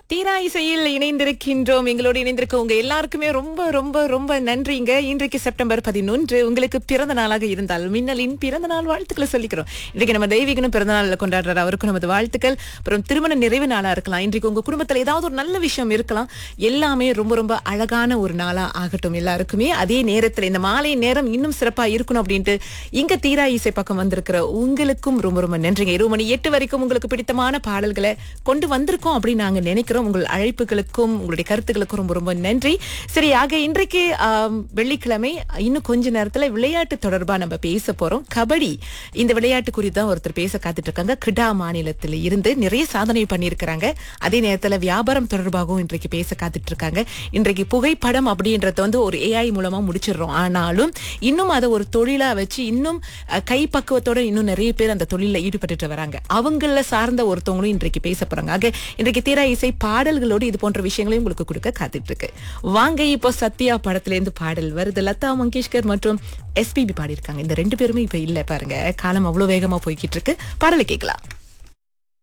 தீரா இசையில் இணைந்திருக்கின்றோம் எங்களோடு இணைந்திருக்க உங்க எல்லாருக்குமே ரொம்ப ரொம்ப ரொம்ப நன்றிங்க இன்றைக்கு செப்டம்பர் பதினொன்று உங்களுக்கு பிறந்த நாளாக இருந்தால் மின்னலின் பிறந்த நாள் வாழ்த்துக்களை சொல்லிக்கிறோம் இன்றைக்கு நம்ம தெய்வீகனும் பிறந்த நாளில் கொண்டாடுறாரு அவருக்கும் நமது வாழ்த்துக்கள் அப்புறம் திருமண நிறைவு நாளா இருக்கலாம் இன்றைக்கு உங்க குடும்பத்துல ஏதாவது ஒரு நல்ல விஷயம் இருக்கலாம் எல்லாமே ரொம்ப ரொம்ப அழகான ஒரு நாளா ஆகட்டும் எல்லாருக்குமே அதே நேரத்துல இந்த மாலை நேரம் இன்னும் சிறப்பா இருக்கணும் அப்படின்ட்டு இங்க தீரா இசை பக்கம் வந்திருக்கிற உங்களுக்கும் ரொம்ப ரொம்ப நன்றிங்க இருபது மணி எட்டு வரைக்கும் உங்களுக்கு பிடித்தமான பாடல்களை கொண்டு வந்திருக்கோம் அப்படின்னு நாங்க நினைக்கிறோம் உங்கள் அழைப்புகளுக்கும் உங்களுடைய கருத்துக்களுக்கும் ரொம்ப ரொம்ப நன்றி சரி ஆக இன்றைக்கு ஆம், வெள்ளிக்கிழமை இன்னும் கொஞ்ச நேரத்துல விளையாட்டு தொடர்பா நம்ம பேச போறோம் கபடி இந்த விளையாட்டு குறித்து தான் ஒருத்தர் பேச காத்துட்டு இருக்காங்க கிடா மாநிலத்தில் இருந்து நிறைய சாதனை பண்ணியிருக்கிறாங்க அதே நேரத்துல வியாபாரம் தொடர்பாகவும் இன்றைக்கு பேச காத்துட்டு இருக்காங்க இன்றைக்கு புகைப்படம் அப்படின்றத வந்து ஒரு ஏஐ மூலமா முடிச்சிடுறோம் ஆனாலும் இன்னும் அதை ஒரு தொழிலா வச்சு இன்னும் அஹ், கைப்பக்குவத்தோட இன்னும் நிறைய பேர் அந்த தொழில ஈடுபட்டுட்டு வராங்க அவங்கள சார்ந்த ஒருத்தவங்களும் இன்றைக்கு பேச போறாங்க ஆக இன்றைக்கு தீரா இசை பாடல்களோடு இது போன்ற விஷயங்களையும் உங்களுக்கு கொடுக்க காத்துட்டு இருக்கு வாங்க இப்போ சத்யா படத்துல இருந்து பாடல் வருது லதா மங்கேஷ்கர் மற்றும் எஸ்பிபி பாடியிருக்காங்க இந்த ரெண்டு பேருமே இப்ப இல்ல பாருங்க காலம் அவ்வளவு வேகமா போய்கிட்டு இருக்கு பாடலை கேட்கலாம்